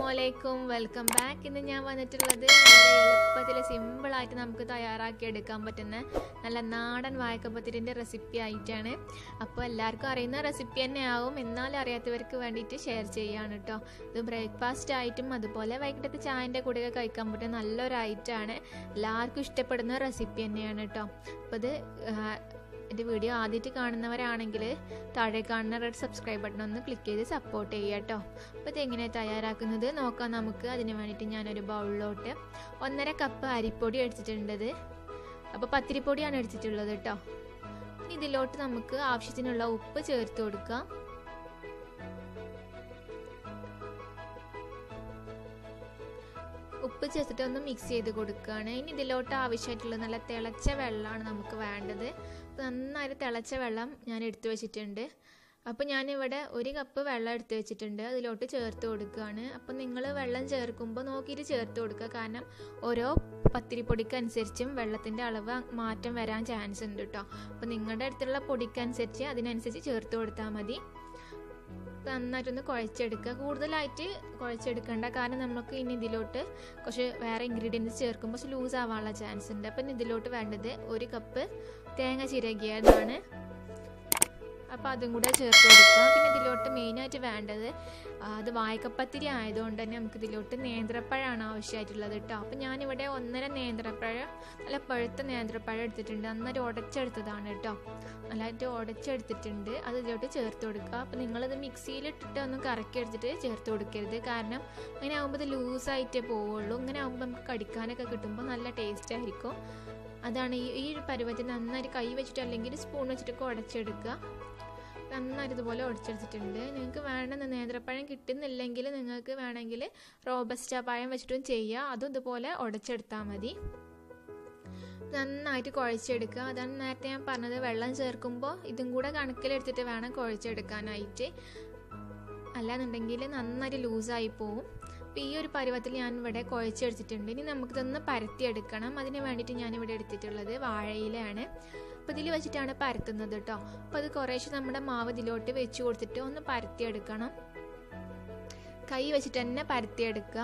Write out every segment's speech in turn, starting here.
അലൈക്കും welcome back ഇന്ന് ഞാൻ വന്നിട്ടുള്ളത് വളരെ എളുപ്പത്തിൽ സിമ്പിളായിട്ട് നമുക്ക് തയ്യാറാക്കി എടുക്കാൻ പറ്റുന്ന നല്ല നാടൻ വാഴക്കപ്പത്തിരിൻ്റെ റെസിപ്പി ആയിട്ടാണ് അപ്പോൾ എല്ലാവർക്കും അറിയുന്ന റെസിപ്പി തന്നെ ആവും എന്നാലും അറിയാത്തവർക്ക് വേണ്ടിയിട്ട് ഷെയർ ചെയ്യാണ് കേട്ടോ ഇത് ബ്രേക്ക്ഫാസ്റ്റ് ആയിട്ടും അതുപോലെ വൈകിട്ടത്തെ ചായൻ്റെ കൂടെയൊക്കെ കഴിക്കാൻ പറ്റുന്ന നല്ലൊരു ഐറ്റമാണ് എല്ലാവർക്കും ഇഷ്ടപ്പെടുന്ന റെസിപ്പി തന്നെയാണ് കേട്ടോ അപ്പോൾ ഇത് എൻ്റെ വീഡിയോ ആദ്യമായിട്ട് കാണുന്നവരാണെങ്കിൽ താഴെ കാണുന്ന റെഡ് സബ്സ്ക്രൈബ് ബട്ടൺ ഒന്ന് ക്ലിക്ക് ചെയ്ത് സപ്പോർട്ട് ചെയ്യുക കേട്ടോ അപ്പോൾ ഇതെങ്ങനെ തയ്യാറാക്കുന്നത് നോക്കാം നമുക്ക് അതിന് വേണ്ടിയിട്ട് ഞാനൊരു ബൗളിലോട്ട് ഒന്നര കപ്പ് അരിപ്പൊടി എടുത്തിട്ടുണ്ടത് അപ്പോൾ പത്തിരിപ്പൊടിയാണ് എടുത്തിട്ടുള്ളത് കേട്ടോ ഇതിലോട്ട് നമുക്ക് ആവശ്യത്തിനുള്ള ഉപ്പ് ചേർത്ത് കൊടുക്കാം ഉപ്പ് ചേർത്തിട്ട് ഒന്ന് മിക്സ് ചെയ്ത് കൊടുക്കുകയാണ് ഇനി ഇതിലോട്ട് ആവശ്യമായിട്ടുള്ള നല്ല തിളച്ച വെള്ളമാണ് നമുക്ക് വേണ്ടത് നന്നായിട്ട് തിളച്ച വെള്ളം ഞാൻ എടുത്തു വെച്ചിട്ടുണ്ട് അപ്പോൾ ഞാനിവിടെ ഒരു കപ്പ് വെള്ളം എടുത്തു വെച്ചിട്ടുണ്ട് അതിലോട്ട് ചേർത്ത് കൊടുക്കുകയാണ് അപ്പോൾ നിങ്ങൾ വെള്ളം ചേർക്കുമ്പോൾ നോക്കിയിട്ട് ചേർത്ത് കൊടുക്കുക കാരണം ഓരോ പത്തിരിപ്പൊടിക്ക് അനുസരിച്ചും വെള്ളത്തിൻ്റെ അളവ് മാറ്റം വരാൻ ചാൻസ് ഉണ്ട് കേട്ടോ അപ്പോൾ നിങ്ങളുടെ അടുത്തുള്ള പൊടിക്കനുസരിച്ച് അതിനനുസരിച്ച് ചേർത്ത് കൊടുത്താൽ മതി നന്നായിട്ടൊന്ന് കുഴച്ചെടുക്കുക കൂടുതലായിട്ട് കുഴച്ചെടുക്കേണ്ട കാരണം നമുക്ക് ഇനി ഇതിലോട്ട് കുറച്ച് വേറെ ഇൻഗ്രീഡിയൻസ് ചേർക്കുമ്പോൾ കുറച്ച് ലൂസ് ആവാനുള്ള ചാൻസ് ഉണ്ട് അപ്പം ഇതിലോട്ട് വേണ്ടത് ഒരു കപ്പ് തേങ്ങ ചിരകിയതാണ് അപ്പോൾ അതും കൂടെ ചേർത്ത് കൊടുക്കുക പിന്നെ ഇതിലോട്ട് മെയിനായിട്ട് വേണ്ടത് അത് വായക്കപ്പത്തിരി ആയതുകൊണ്ട് തന്നെ നമുക്ക് ഇതിലോട്ട് നേന്ത്രപ്പഴമാണ് ആവശ്യമായിട്ടുള്ളത് കേട്ടോ അപ്പോൾ ഞാനിവിടെ ഒന്നര നേന്ത്രപ്പഴം നല്ല പഴുത്ത നേന്ത്രപ്പഴം എടുത്തിട്ടുണ്ട് നന്നായിട്ട് ഉടച്ചെടുത്തതാണ് കേട്ടോ നല്ലതായിട്ട് ഉടച്ചെടുത്തിട്ടുണ്ട് അത് ഇതിലോട്ട് ചേർത്ത് കൊടുക്കുക അപ്പോൾ നിങ്ങളിത് മിക്സിയിലിട്ടിട്ട് ഒന്ന് കറക്കി എടുത്തിട്ട് ചേർത്ത് കൊടുക്കരുത് കാരണം അങ്ങനെ ആകുമ്പോൾ ഇത് ലൂസായിട്ടേ പോവുള്ളൂ ഇങ്ങനെ ആകുമ്പോൾ നമുക്ക് കടിക്കാനൊക്കെ കിട്ടുമ്പോൾ നല്ല ടേസ്റ്റ് ആയിരിക്കും അതാണ് ഈ ഈ ഒരു പരുവത്തിൽ നന്നായിട്ട് കൈ വെച്ചിട്ട് അല്ലെങ്കിൽ സ്പൂൺ വെച്ചിട്ടൊക്കെ ഉടച്ചെടുക്കുക നന്നായിട്ട് ഇതുപോലെ ഉടച്ചെടുത്തിട്ടുണ്ട് നിങ്ങൾക്ക് വേണമെന്ന് നേന്ത്രപ്പഴം കിട്ടുന്നില്ലെങ്കിൽ നിങ്ങൾക്ക് വേണമെങ്കിൽ റോബസ്റ്റ പഴം വെച്ചിട്ടും ചെയ്യുക അതും ഇതുപോലെ ഉടച്ചെടുത്താൽ മതി നന്നായിട്ട് കുഴച്ചെടുക്കുക അതാണ് നേരത്തെ ഞാൻ പറഞ്ഞത് വെള്ളം ചേർക്കുമ്പോൾ ഇതും കൂടെ കണക്കിലെടുത്തിട്ട് വേണം കുഴച്ചെടുക്കാനായിട്ട് അല്ലാന്നുണ്ടെങ്കിൽ നന്നായിട്ട് ലൂസായി പോവും അപ്പോൾ ഈ ഒരു പരുവത്തിൽ ഞാൻ ഇവിടെ കുഴച്ചെടുത്തിട്ടുണ്ട് ഇനി നമുക്കിതൊന്ന് പരത്തിയെടുക്കണം അതിന് വേണ്ടിയിട്ട് ഞാനിവിടെ എടുത്തിട്ടുള്ളത് വാഴയിലാണ് അപ്പോൾ ഇതിൽ വെച്ചിട്ടാണ് പരത്തുന്നത് കേട്ടോ അപ്പോൾ അത് കുറേശ്ശെ നമ്മുടെ മാവ് ഇതിലോട്ട് വെച്ച് കൊടുത്തിട്ട് ഒന്ന് പരത്തിയെടുക്കണം കൈ വെച്ചിട്ട് തന്നെ പരത്തിയെടുക്കുക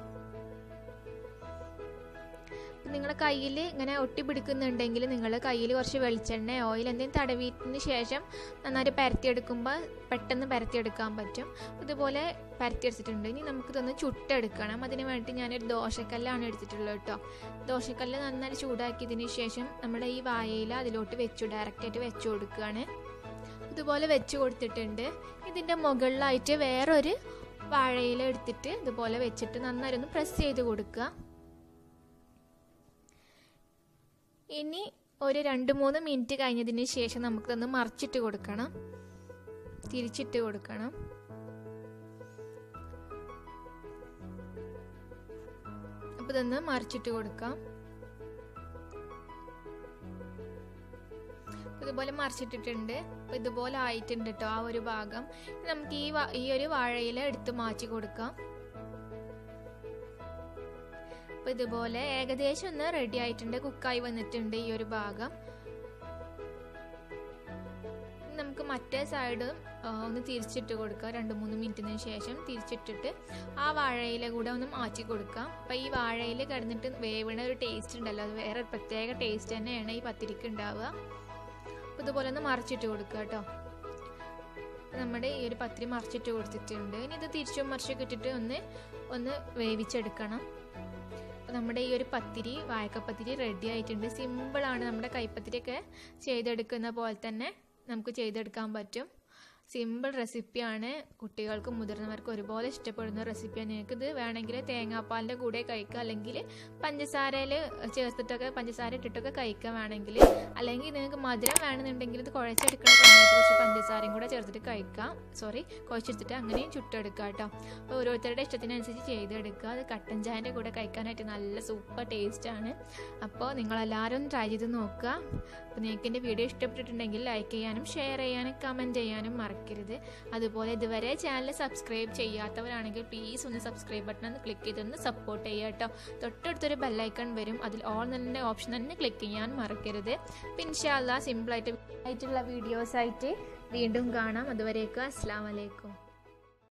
നിങ്ങളുടെ കയ്യിൽ ഇങ്ങനെ ഒട്ടി പിടിക്കുന്നുണ്ടെങ്കിൽ നിങ്ങൾ കയ്യിൽ കുറച്ച് വെളിച്ചെണ്ണ ഓയിൽ എന്തെങ്കിലും തടവിയതിന് ശേഷം നന്നായിട്ട് പരത്തിയെടുക്കുമ്പോൾ പെട്ടെന്ന് പരത്തിയെടുക്കാൻ പറ്റും ഇതുപോലെ പരത്തിയെടുത്തിട്ടുണ്ട് ഇനി നമുക്കിതൊന്ന് ചുട്ടെടുക്കണം അതിന് വേണ്ടിയിട്ട് ഞാനൊരു ദോശക്കല്ലാണ് എടുത്തിട്ടുള്ളത് കേട്ടോ ദോശക്കല്ല് നന്നായിട്ട് ചൂടാക്കിയതിന് ശേഷം നമ്മുടെ ഈ വായയിൽ അതിലോട്ട് വെച്ചു ഡയറക്റ്റായിട്ട് വെച്ചു കൊടുക്കുകയാണ് ഇതുപോലെ വെച്ച് കൊടുത്തിട്ടുണ്ട് ഇതിൻ്റെ മുകളിലായിട്ട് വേറൊരു വാഴയില എടുത്തിട്ട് ഇതുപോലെ വെച്ചിട്ട് നന്നായിട്ടൊന്ന് പ്രസ് ചെയ്ത് കൊടുക്കുക ഇനി ഒരു രണ്ട് മൂന്ന് മിനിറ്റ് കഴിഞ്ഞതിന് ശേഷം നമുക്കിതൊന്ന് മറിച്ചിട്ട് കൊടുക്കണം തിരിച്ചിട്ട് കൊടുക്കണം അപ്പോൾ ഇതൊന്ന് മറിച്ചിട്ട് കൊടുക്കാം ഇതുപോലെ മറിച്ചിട്ടിട്ടുണ്ട് അപ്പോൾ ഇതുപോലെ ആയിട്ടുണ്ട് കേട്ടോ ആ ഒരു ഭാഗം നമുക്ക് ഈ ഈ ഒരു വാഴയില എടുത്ത് മാറ്റി കൊടുക്കാം അപ്പോൾ ഇതുപോലെ ഏകദേശം ഒന്ന് റെഡി ആയിട്ടുണ്ട് കുക്കായി വന്നിട്ടുണ്ട് ഈ ഒരു ഭാഗം നമുക്ക് മറ്റേ സൈഡ് ഒന്ന് തിരിച്ചിട്ട് കൊടുക്കുക രണ്ട് മൂന്ന് മിനിറ്റിന് ശേഷം തിരിച്ചിട്ടിട്ട് ആ വാഴയില കൂടെ ഒന്ന് മാറ്റി കൊടുക്കാം അപ്പോൾ ഈ വാഴയിൽ കിടന്നിട്ട് വേവണ ഒരു ടേസ്റ്റ് ഉണ്ടല്ലോ അത് വേറെ പ്രത്യേക ടേസ്റ്റ് തന്നെയാണ് ഈ പത്തിരിക്ക് ഉണ്ടാവുക അപ്പോൾ ഇതുപോലെ ഒന്ന് മറിച്ചിട്ട് കൊടുക്കുക കേട്ടോ നമ്മുടെ ഈ ഒരു പത്തിരി മറിച്ചിട്ട് കൊടുത്തിട്ടുണ്ട് ഇനി ഇത് തിരിച്ചും മറിച്ചൊക്കെ ഇട്ടിട്ട് ഒന്ന് ഒന്ന് വേവിച്ചെടുക്കണം അപ്പോൾ നമ്മുടെ ഈ ഒരു പത്തിരി വാഴക്കപ്പത്തിരി റെഡി ആയിട്ടുണ്ട് സിമ്പിളാണ് നമ്മുടെ കൈപ്പത്തിരിയൊക്കെ ചെയ്തെടുക്കുന്ന പോലെ തന്നെ നമുക്ക് ചെയ്തെടുക്കാൻ പറ്റും സിമ്പിൾ റെസിപ്പിയാണ് കുട്ടികൾക്കും മുതിർന്നവർക്കും ഒരുപോലെ ഇഷ്ടപ്പെടുന്ന റെസിപ്പിയാണ് നിങ്ങൾക്കിത് വേണമെങ്കിൽ തേങ്ങാപ്പാലിൻ്റെ കൂടെ കഴിക്കുക അല്ലെങ്കിൽ പഞ്ചസാരയിൽ ചേർത്തിട്ടൊക്കെ പഞ്ചസാര ഇട്ടിട്ടൊക്കെ കഴിക്കുക വേണമെങ്കിൽ അല്ലെങ്കിൽ നിങ്ങൾക്ക് മധുരം വേണമെന്നുണ്ടെങ്കിൽ ഇത് കുഴച്ചെടുക്കുന്ന സമയത്ത് കുറച്ച് പഞ്ചസാരയും കൂടെ ചേർത്തിട്ട് കഴിക്കാം സോറി കുഴച്ചെടുത്തിട്ട് അങ്ങനെയും ചുട്ടെടുക്കുക കേട്ടോ അപ്പോൾ ഓരോരുത്തരുടെ ഇഷ്ടത്തിനനുസരിച്ച് ചെയ്തെടുക്കുക അത് കട്ടൻ ചായൻ്റെ കൂടെ കഴിക്കാനായിട്ട് നല്ല സൂപ്പർ ടേസ്റ്റാണ് അപ്പോൾ നിങ്ങളെല്ലാവരും ട്രൈ ചെയ്ത് നോക്കുക അപ്പോൾ നിങ്ങൾക്ക് എൻ്റെ വീഡിയോ ഇഷ്ടപ്പെട്ടിട്ടുണ്ടെങ്കിൽ ലൈക്ക് ചെയ്യാനും ഷെയർ ചെയ്യാനും കമൻറ്റ് ചെയ്യാനും മറക്കരുത് അതുപോലെ ഇതുവരെ ചാനൽ സബ്സ്ക്രൈബ് ചെയ്യാത്തവരാണെങ്കിൽ പ്ലീസ് ഒന്ന് സബ്സ്ക്രൈബ് ബട്ടൺ ഒന്ന് ക്ലിക്ക് ചെയ്തൊന്ന് സപ്പോർട്ട് ചെയ്യുക കേട്ടോ തൊട്ടടുത്തൊരു ബെല്ലൈക്കൺ വരും അതിൽ ഓൾ തന്നെ ഓപ്ഷൻ തന്നെ ക്ലിക്ക് ചെയ്യാൻ മറക്കരുത് പിന്നെ ഇൻഷാല്ല സിമ്പിളായിട്ട് ആയിട്ടുള്ള വീഡിയോസായിട്ട് വീണ്ടും കാണാം അതുവരേക്കും അസ്സാം വലൈക്കും